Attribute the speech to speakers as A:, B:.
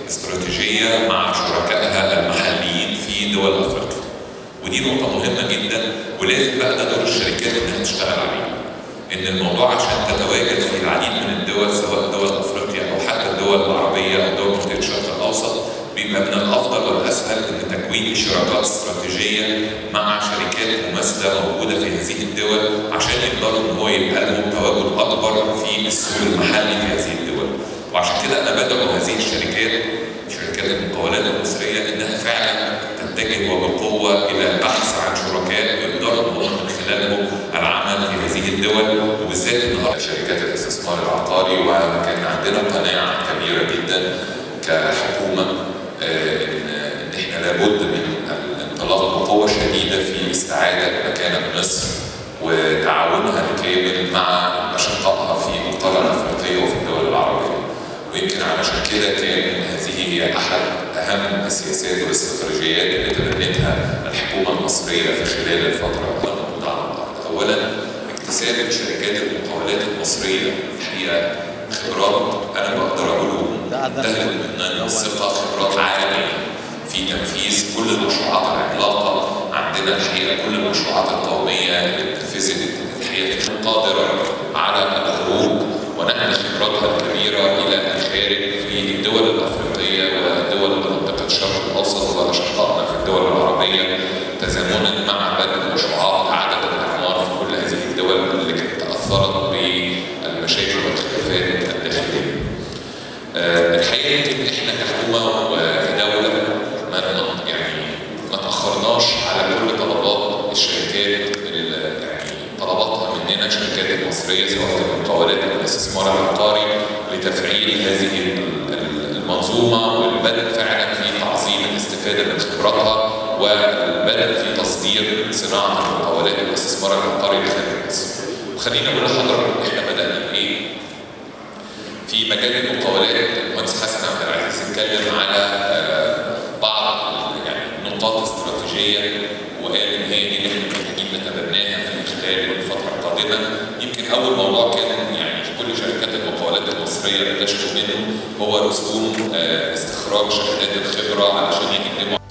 A: استراتيجيه مع شركائها المحليين في دول افريقيا. ودي نقطه مهمه جدا ولازم بقى ده دور الشركات انها تشتغل عليه. ان الموضوع عشان تتواجد في العديد من الدول سواء دول افريقيا او حتى الدول العربيه او دول منطقه الشرق الاوسط بيبقى من الافضل والاسهل ان تكوين شراكات استراتيجيه مع شركات مماثله موجوده في هذه الدول عشان يقدروا ان هو يبقى لهم تواجد اكبر في السوق المحلي في هذه الدول. وعشان كده انا بدعو هذه الشركات شركات المقاولات المصريه انها فعلا تتجه وبقوه الى البحث عن شركاء يقدروا هم من خلالهم العمل في هذه الدول وبالذات النهارده شركات الاستثمار العقاري وكان عندنا قناعه كبيره جدا كحكومه ان ان احنا لابد من الانطلاق بقوه شديده في استعاده مكانه مصر وتعاونها الكامل مع اشقائها في القاره الافريقيه وفي الدول العربيه. ويمكن علشان كده كان هذه هي احد اهم السياسات والاستراتيجيات اللي تبنتها الحكومه المصريه في خلال الفتره الموجوده على الارض. اولا اكتساب شركات المقاولات المصريه الحقيقه خبرات انا بقدر اقوله منتهى من الثقه خبرات عالميه في تنفيذ كل المشروعات العملاقه عندنا الحقيقه كل المشروعات القوميه اللي اتنفذت الحقيقه قادره على الخروج ونقل خبراتها الكبيره الى الخارج في الدول الافريقيه ودول منطقه الشرق الاوسط واشقائنا في الدول العربيه تزامنا مع بدء مشروعات اعاده الاعمار في كل هذه الدول اللي كانت تاثرت بالمشاكل والخلافات الداخليه. أه الحقيقه يمكن احنا كحكومه وكدوله ما يعني ما تاخرناش على كل طلبات الشركات يعني طلباتها مننا الشركات المصريه سواء في المقاولات او الاستثمار العقاري لتفعيل هذه المنظومه والبدء فعلا في تعظيم الاستفاده من خبراتها والبدء في تصدير صناعه المقاولات والاستثمار العقاري لخارج مصر. وخلينا اقول لحضراتكم احنا بدانا بايه؟ في مجال المقاولات المهندس حسن عبد العزيز اتكلم على بعض يعني نقاط استراتيجيه وقال ان هي دي اللي احنا محتاجين نتبناها في خلال الفتره القادمه يمكن اول موضوع كان يعني كل شركات المقاولات المصريه اللي تشكو منه هو رسوم استخراج شهادات الخبره علشان يقدموا